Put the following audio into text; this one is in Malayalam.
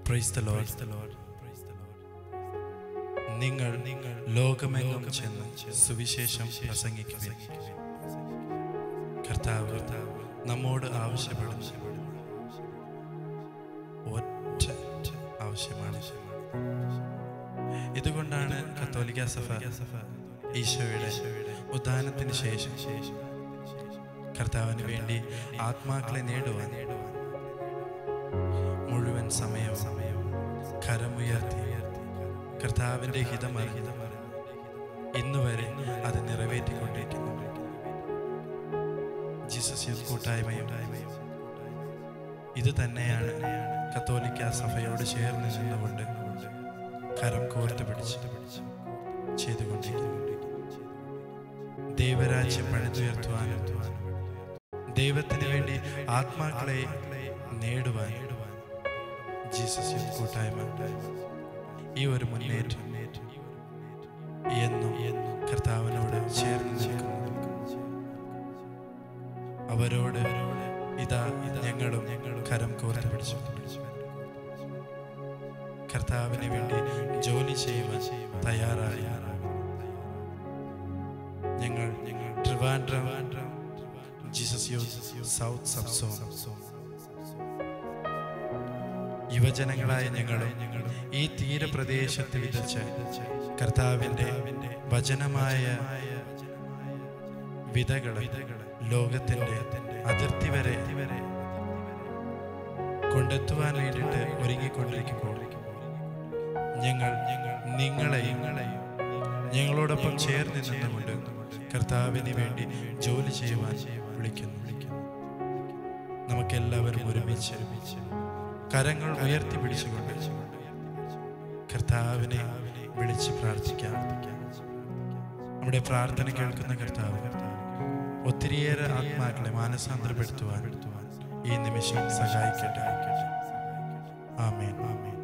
പ്രൈസ് ദ ലോർഡ് നിങ്ങൾ നിങ്ങൾ ലോകമെങ്ങും ചെന്ന് സുവിശേഷം പ്രസംഗിക്കുക കർത്താവ് നമ്മോട് ആവശ്യപ്പെടുന്നു ഒറ്റ ആവശ്യമാണ് ഇതുകൊണ്ടാണ് കത്തോലിക്ക സഭ ഈശോയുടെ ഉദ്ധാനത്തിന് ശേഷം കർത്താവിന് വേണ്ടി ആത്മാക്കളെ നേടുവാൻ മുഴുവൻ സമയവും കരമുയർത്തി കർത്താവിൻ്റെ ഹിതമറിഞ്ഞ് ഇന്നുവരെ അത് നിറവേറ്റിക്കൊണ്ടിരിക്കുന്നു ജീസസ് യൂത്ത് കൂട്ടായ്മയും ഇത് തന്നെയാണ് കത്തോലിക്ക സഭയോട് ചേർന്ന് നിന്നുകൊണ്ട് കരം കോർത്ത് പിടിച്ച് ചെയ്തുകൊണ്ടിരിക്കുന്നു ദൈവരാജ്യം പണിതുയർത്തുവാനും ദൈവത്തിന് വേണ്ടി ആത്മാക്കളെ നേടുവാൻ ജീസസ് യൂത്ത് കൂട്ടായ്മ ഈ ഒരു മുന്നേറ്റം എന്നും കർത്താവിനോട് ചേർന്ന് നിൽക്കുന്നു അവരോട് ഇതാ ഞങ്ങളും കരം കോർത്ത് പിടിച്ചു കർത്താവിന് വേണ്ടി ജോലി ചെയ്യുവാൻ തയ്യാറായി ഞങ്ങൾ Trivandrum Jesus youth south subzone യുവജനങ്ങളായ ഞങ്ങളും ഈ തീരപ്രദേശത്ത് വിതച്ച് കർത്താവിൻ്റെ വചനമായ വിതകളെ ലോകത്തിൻ്റെ അതിർത്തി വരെ കൊണ്ടെത്തുവാൻ വേണ്ടിയിട്ട് ഒരുങ്ങിക്കൊണ്ടിരിക്കുമ്പോൾ ഞങ്ങൾ നിങ്ങളെയും ഞങ്ങളോടൊപ്പം ചേർന്ന് നിന്നുകൊണ്ട് കർത്താവിന് വേണ്ടി ജോലി ചെയ്യുവാൻ വിളിക്കുന്നു നമുക്കെല്ലാവരും ഒരുമിച്ച് കരങ്ങൾ ഉയർത്തി പിടിച്ചുകൊണ്ട് കർത്താവിനെ വിളിച്ച് പ്രാർത്ഥിക്കാം നമ്മുടെ പ്രാർത്ഥന കേൾക്കുന്ന കർത്താവ് ഒത്തിരിയേറെ ആത്മാക്കളെ മാനസാന്തരപ്പെടുത്തുവാൻ ഈ നിമിഷം സഹായിക്കട്ടെ ആമേൻ ആമേൻ